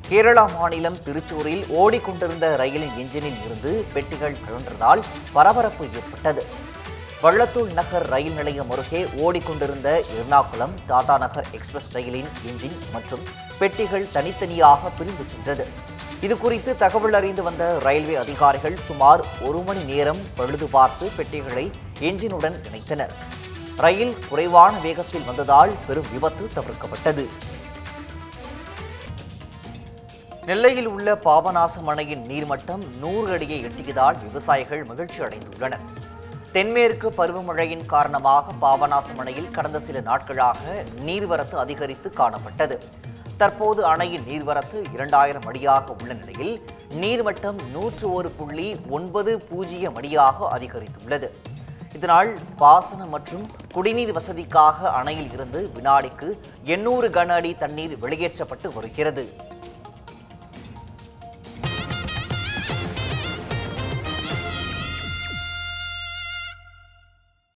கேரளா மாநிலம் திருச்சூரில் ஓடிக்கொண்டிருந்த ரயிலின் என்ஜினில் இருந்து பெட்டிகள் கழன்றதால் பரபரப்பு ஏற்பட்டது வள்ளத்தூர் நகர் ரயில் நிலையம் அருகே ஓடிக்கொண்டிருந்த எர்ணாகுளம் டாடா நகர் எக்ஸ்பிரஸ் ரயிலின் என்ஜின் மற்றும் பெட்டிகள் தனித்தனியாக பிரிந்து சென்றது இது குறித்து தகவல் அறிந்து வந்த ரயில்வே அதிகாரிகள் சுமார் ஒரு மணி நேரம் பழுது பார்த்து பெட்டிகளை என்ஜினுடன் இணைத்தனர் ரயில் குறைவான வேகத்தில் வந்ததால் பெரும் விபத்து தவிர்க்கப்பட்டது நெல்லையில் உள்ள பாபநாசம் அணையின் நீர்மட்டம் நூறு அடியை எட்டியதால் விவசாயிகள் மகிழ்ச்சி அடைந்துள்ளனர் தென்மேற்கு பருவமழையின் காரணமாக பாபநாசம் அணையில் கடந்த சில நாட்களாக நீர்வரத்து அதிகரித்து காணப்பட்டது தற்போது அணையின் நீர்வரத்து இரண்டாயிரம் அடியாக உள்ள நிலையில் நீர்மட்டம் நூற்று ஒரு புள்ளி ஒன்பது பூஜ்ஜியம் அடியாக அதிகரித்துள்ளது இதனால் பாசன மற்றும் குடிநீர் வசதிக்காக அணையில் இருந்து வினாடிக்கு எண்ணூறு கன அடி தண்ணீர் வெளியேற்றப்பட்டு வருகிறது